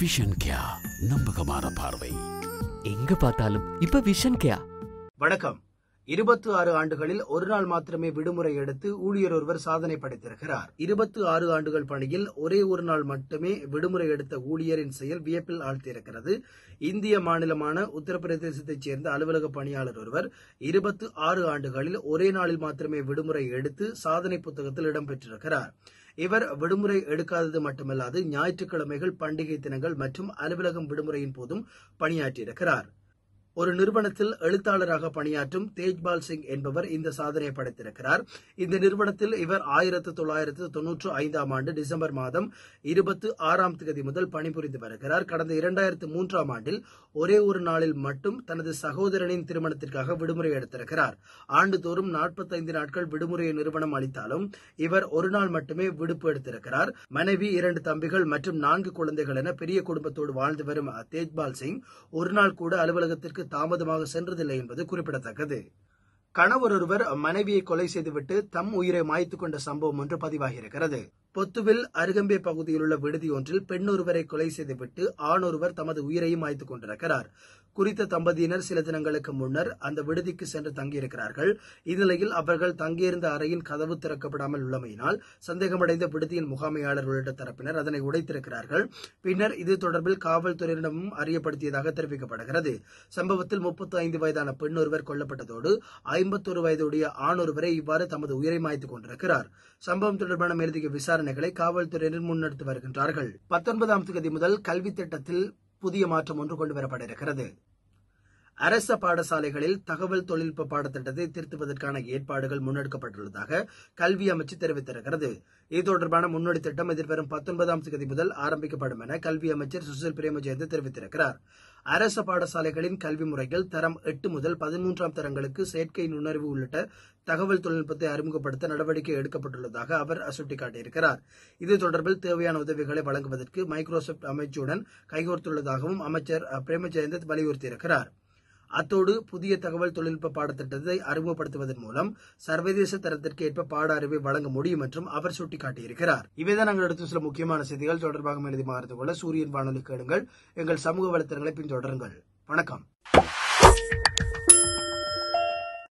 vision கியா நம்பகமான பார்வை எங்க பார்த்தாலும் இப்ப விஷன் கேயா வணக்கம் இருபத்தி ஆறு ஆண்டுகளில் ஒரு நாள் மாத்திரமே விடுமுறை எடுத்து ஊழியர் ஒருவர் சாதனை படைத்திருக்கிறார் இருபத்தி ஆறு ஆண்டுகள் பணியில் ஒரே ஒரு நாள் மட்டுமே விடுமுறை எடுத்த ஊழியரின் செயல் வியப்பில் ஆழ்த்தியிருக்கிறது இந்திய மாநிலமான உத்தரப்பிரதேசத்தைச் சேர்ந்த அலுவலக பணியாளர் ஒருவர் இருபத்தி ஆறு ஆண்டுகளில் ஒரே நாளில் மாத்திரமே விடுமுறை எடுத்து சாதனை புத்தகத்தில் இடம்பெற்றிருக்கிறார் இவர் விடுமுறை எடுக்காதது மட்டுமல்லாது ஞாயிற்றுக்கிழமைகள் பண்டிகை தினங்கள் மற்றும் அலுவலகம் விடுமுறையின் போதும் பணியாற்றியிருக்கிறார் ஒரு நிறுவனத்தில் எழுத்தாளராக பணியாற்றும் தேஜ்பால் சிங் என்பவர் இந்த சாதனையை படைத்திருக்கிறார் இந்த நிறுவனத்தில் இவர் ஆயிரத்து தொள்ளாயிரத்து தொன்னூற்று ஐந்தாம் ஆண்டு டிசம்பர் மாதம் இருபத்தி ஆறாம் தேதி முதல் பணிபுரிந்து வருகிறார் கடந்த இரண்டாயிரத்து மூன்றாம் ஆண்டில் ஒரே ஒரு நாளில் மட்டும் தனது சகோதரனின் திருமணத்திற்காக விடுமுறை எடுத்திருக்கிறார் ஆண்டுதோறும் நாற்பத்தைந்து நாட்கள் விடுமுறையை நிறுவனம் அளித்தாலும் இவர் ஒரு நாள் மட்டுமே விடுப்பு எடுத்திருக்கிறார் மனைவி இரண்டு தம்பிகள் மற்றும் நான்கு குழந்தைகள் என பெரிய குடும்பத்தோடு வாழ்ந்து வரும் தேஜ்பால் சிங் ஒரு நாள் கூட அலுவலகத்திற்கு தாமதமாக சென்றதில்லை என்பது குறிப்பிடத்தக்கது கணவர் ஒருவர் மனைவியை கொலை செய்துவிட்டு தம் உயிரை மாய்த்துக் கொண்ட சம்பவம் ஒன்று பதிவாகியிருக்கிறது பொத்துவில் அருகம்பே பகுதியில் உள்ள விடுதி ஒன்றில் பெண் ஒருவரை கொலை செய்துவிட்டு ஆண் ஒருவர் தமது உயிரையும் மாய்த்துக் கொண்டிருக்கிறார் குறித்த தம்பதியினர் சில தினங்களுக்கு முன்னர் அந்த விடுதிக்கு சென்று தங்கியிருக்கிறார்கள் இந்நிலையில் அவர்கள் தங்கியிருந்த அறையின் கதவு திறக்கப்படாமல் உள்ளமையினால் சந்தேகமடைந்த விடுதியின் முகாமையாளர் உள்ளிட்ட தரப்பினர் அதனை உடைத்திருக்கிறார்கள் பின்னர் இது தொடர்பில் காவல்துறையினமும் அறியப்படுத்தியதாக தெரிவிக்கப்படுகிறது சம்பவத்தில் முப்பத்தி ஐந்து வயதான பெண் ஒருவர் கொல்லப்பட்டதோடு ஐம்பத்தொரு வயதுடைய ஆண் ஒருவரை இவ்வாறு தமது உயிரை மாய்த்துக் கொண்டிருக்கிறார் சம்பவம் தொடர்பான மேலதிக விசாரணைகளை காவல்துறையினர் முன்னெடுத்து வருகின்றார்கள் பத்தொன்பதாம் தேதி முதல் கல்வி திட்டத்தில் புதிய மாற்றம் ஒன்று கொண்டு வரப்பட இருக்கிறது அரச பாடசாலைகளில் தகவல் தொழில்நுட்ப பாடத்திட்டத்தை திருத்துவதற்கான ஏற்பாடுகள் முன்னெடுக்கப்பட்டுள்ளதாக கல்வி அமைச்சு தெரிவித்திருக்கிறது இது தொடர்பான முன்னோடி திட்டம் எதிர்வரும் பத்தொன்பதாம் தேதி முதல் ஆரம்பிக்கப்படும் என கல்வி அமைச்சர் சுசில் பிரேமஜெயந்த் தெரிவித்திருக்கிறார் அரச பாடசாலைகளின் கல்வி முறைகள் தரம் எட்டு முதல் பதிமூன்றாம் தரங்களுக்கு செயற்கை நுண்ணறிவு உள்ளிட்ட தகவல் தொழில்நுட்பத்தை அறிமுகப்படுத்த நடவடிக்கை எடுக்கப்பட்டுள்ளதாக அவர் சுட்டிக்காட்டியிருக்கிறார் இது தொடர்பில் தேவையான உதவிகளை வழங்குவதற்கு மைக்ரோசாப்ட் அமைச்சுடன் கைகோர்த்துள்ளதாகவும் அமைச்சர் பிரேமஜெயந்த் வலியுறுத்தியிருக்கிறார் அத்தோடு புதிய தகவல் தொழில்நுட்ப பாடத்திட்டத்தை அறிமுகப்படுத்துவதன் மூலம் சர்வதேச தரத்திற்கு ஏற்ப பாட அறிவை வழங்க முடியும் என்றும் அவர் சுட்டிக்காட்டியிருக்கிறார் இவைதான் நாங்கள் எடுத்து சில முக்கியமான செய்திகள் தொடர்பாக எழுதி மாறுத்து கொள்ள சூரியன் வானொலி கேளுங்கள் எங்கள் சமூக வலைத்தளங்களை பின்தொடருங்கள் வணக்கம்